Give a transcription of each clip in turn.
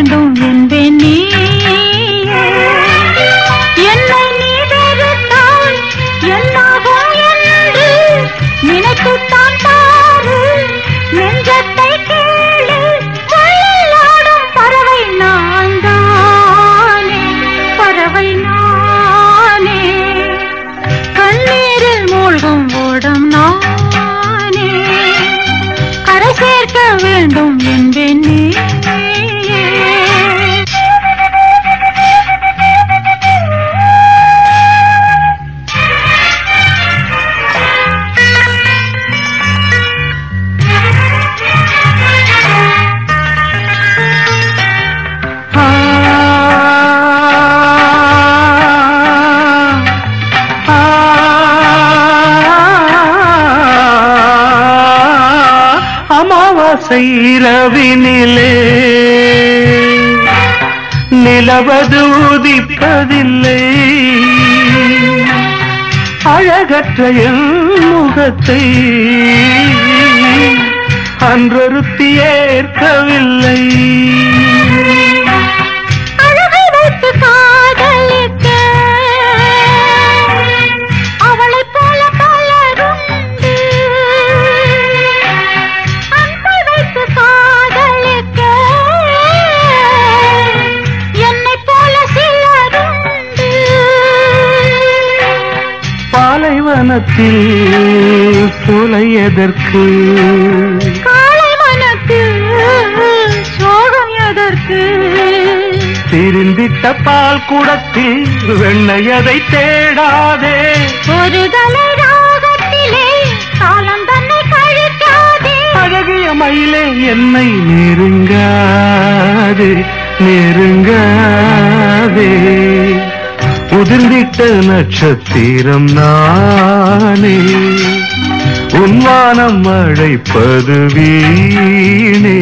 வேண்டும் என்பேன் நீ என்னை நீ வெறுத்தால் என்னாகும் என்று நினைத்துத்தான் பாரு நெஞ்சத்தை கேளு வெள்ளாடும் பறவை நான் தானே பறவை நானே கண்ணீரில் மூழ்கும் ஓடம் நானே கரை சேர்க்க வேண்டும் என்பேன் நீ ஆ, ஆ, அமாவாசை இரவினிலே நிலவது உதிப்பதில்லை அழகற்ற என் முகத்தை அன்றொருத்தி ஏற்கவில்லை அழகை வைத்து காதலிக்க அவளைப் போல பலருண்டு அன்பை வைத்து காதலிக்க என்னைப் போல சிலருண்டு பாலைவனத்தில் சூளை எதற்கு காளை மனக்கு சோகம் எதற்கு திரிந்திட்ட பால் குடத்தில் வெண்ணையதை தேடாதே ஒரு தலை ராகத்திலே காலம் தன்னை கழிக்காதே அழகிய மயிலே என்னை நெருங்காதே நெருங்காதே உதிர்ந்திட்ட நட்சத்திரம் நானே உன்வானம் அழைப்பது வீணே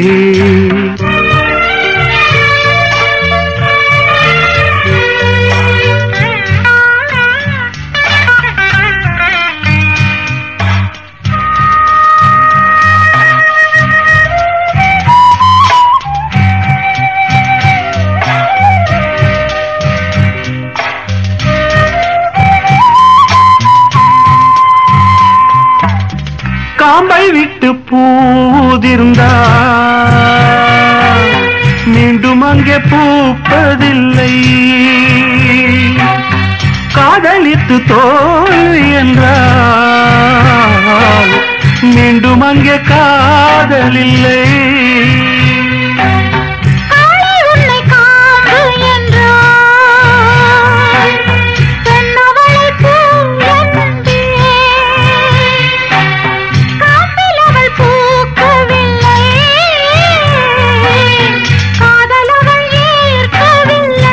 காம்பை விட்டு பூதிர்ந்தா மீண்டும் அங்கே பூப்பதில்லை காதலித்து தோல்வி என்றால் மீண்டும் அங்கே காதலில்லை காளை உன்னை காம்பு என்றால் பெண்ணவளை பூ என்பேன். காம்பில் அவள் பூக்கவில்லை காதல் அவள் ஏற்கவில்லை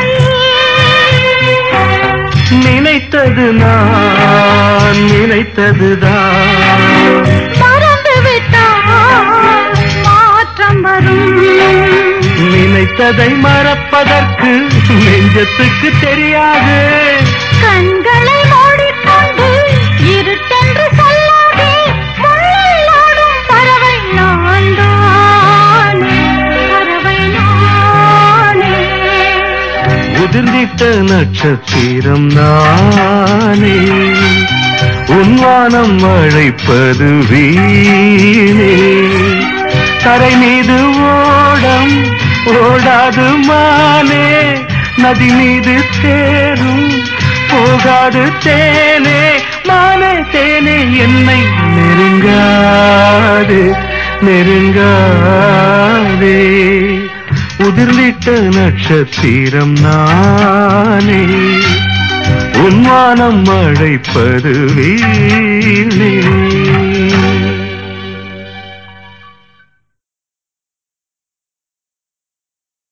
நினைத்தது நான் நினைத்ததுதான் மறந்து விட்டால் மாற்றம் வரும் நினைத்ததை மறப்பதற்கு நெஞ்சத்துக்கு தெரியாது கண்களை மூடிக்கொண்டு இருட்டென்று சொல்லாதே முள்ளில் ஆடும் பறவை நான் தானே பறவை நானே உதிர்ந்திட்ட நட்சத்திரம் நானே உன்வானம் அழைப்பது வீணே கரை மீது ஓடம் ஓடாது மானே நதி மீது தேரும் போகாது தேனே மானே தேனே என்னை நெருங்காது நெருங்காதே உதிர்ந்திட்ட நட்சத்திரம் நானே உன்வானம் அழைப்பது வீணே